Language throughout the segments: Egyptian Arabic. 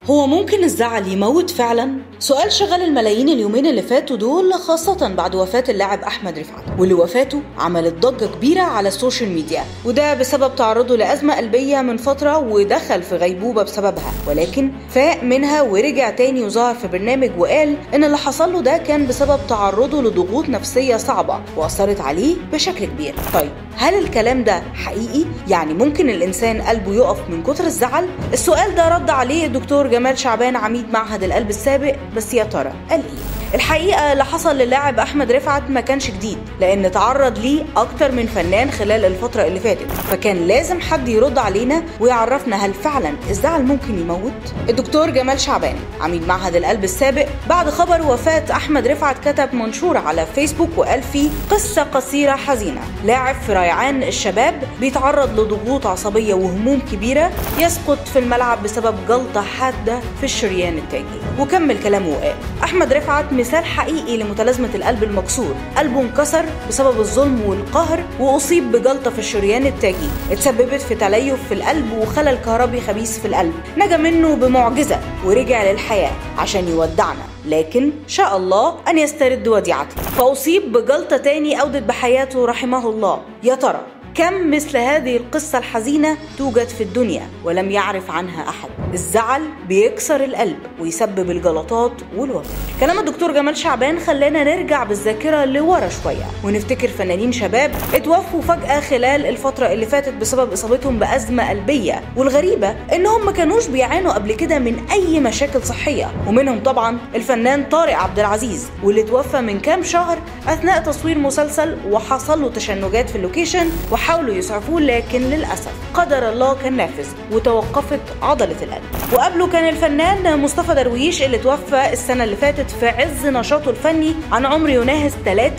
هو ممكن الزعل يموت فعلا؟ سؤال شغل الملايين اليومين اللي فاتوا دول خاصة بعد وفاة اللاعب أحمد رفعت واللي وفاته عملت ضجة كبيرة على السوشيال ميديا وده بسبب تعرضه لأزمة قلبية من فترة ودخل في غيبوبة بسببها ولكن فاق منها ورجع تاني وظهر في برنامج وقال إن اللي حصل له ده كان بسبب تعرضه لضغوط نفسية صعبة وأثرت عليه بشكل كبير طيب هل الكلام ده حقيقي؟ يعني ممكن الإنسان قلبه يقف من كتر الزعل؟ السؤال ده رد عليه الدكتور جمال شعبان عميد معهد القلب السابق بس يا ترى قال إيه؟ الحقيقة اللي حصل للاعب أحمد رفعت ما كانش جديد لأن تعرض ليه أكتر من فنان خلال الفترة اللي فاتت فكان لازم حد يرد علينا ويعرفنا هل فعلا الزعل ممكن يموت؟ الدكتور جمال شعبان عميد معهد القلب السابق بعد خبر وفاة أحمد رفعت كتب منشور على فيسبوك وقال فيه قصة قصيرة حزينة لاعب في ريعان الشباب بيتعرض لضغوط عصبية وهموم كبيرة يسقط في الملعب بسبب جلطة حادة في الشريان التاجي وكمل كلامه وقال أحمد رفعت مثال حقيقي لمتلازمة القلب المكسور قلبه انكسر بسبب الظلم والقهر وأصيب بجلطة في الشريان التاجي اتسببت في تليف في القلب وخلل كهربي خبيث في القلب نجا منه بمعجزة ورجع للحياة عشان يودعنا لكن شاء الله أن يسترد وديعته فأصيب بجلطة تاني أودت بحياته رحمه الله يا ترى كم مثل هذه القصة الحزينة توجد في الدنيا ولم يعرف عنها أحد الزعل بيكسر القلب ويسبب الجلطات والوفاة كلام الدكتور جمال شعبان خلانا نرجع بالذاكرة لورا شوية ونفتكر فنانين شباب اتوفوا فجأة خلال الفترة اللي فاتت بسبب إصابتهم بأزمة قلبية والغريبة إنهم ما كانوش بيعانوا قبل كده من أي مشاكل صحية ومنهم طبعا الفنان طارق عبد العزيز واللي توفى من كام شهر أثناء تصوير مسلسل وحصل له تشنجات في اللوكيشن وحاولوا يسعفوه لكن للأسف قدر الله كان نافذ وتوقفت عضلة القلب وقبله كان الفنان مصطفى درويش اللي توفى السنة اللي فاتت في عز نشاطه الفني عن عمر يناهز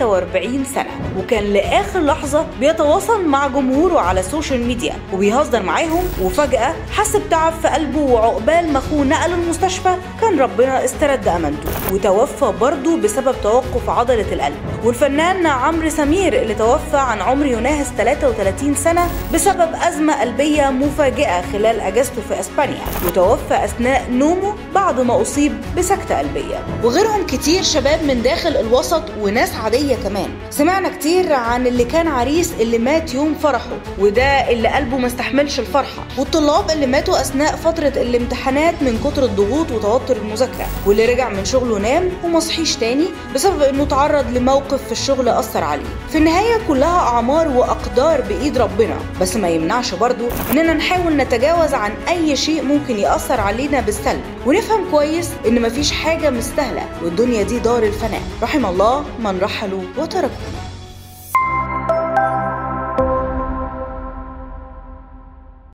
43 سنة وكان لآخر لحظة بيتواصل مع جمهوره على السوشيال ميديا وبيهزر معاهم وفجأة حس بتعب في قلبه وعقبال ما أخوه نقل المستشفى كان ربنا استرد أمانته وتوفى برضه بسبب توقف عضلة القلب والفنان عمرو سمير اللي توفى عن عمر يناهز 33 سنة بسبب أزمة قلبية مفاجئة خلال أجازته في أسبانيا وتوفى أثناء نومه بعد ما أصيب بسكتة قلبية وغيرهم كتير شباب من داخل الوسط وناس عادية كمان سمعنا كتير عن اللي كان عريس اللي مات يوم فرحه وده اللي قلبه ما استحملش الفرحة والطلاب اللي ماتوا أثناء فترة الامتحانات من كتر الضغوط وتوتر المذاكرة واللي رجع من شغله نام ومصحيش تاني بسبب انه تعرض لموقف في الشغل أثر عليه في النهاية كلها أعمار وأقدار بإيد ربنا بس ما يمنعش برضو إننا نحاول نتجاوز عن أي شيء ممكن يأثر علينا بالسلب ونفهم كويس إن مفيش حاجة مستاهلة والدنيا دي دار الفناء رحم الله من رحلوا وتركونا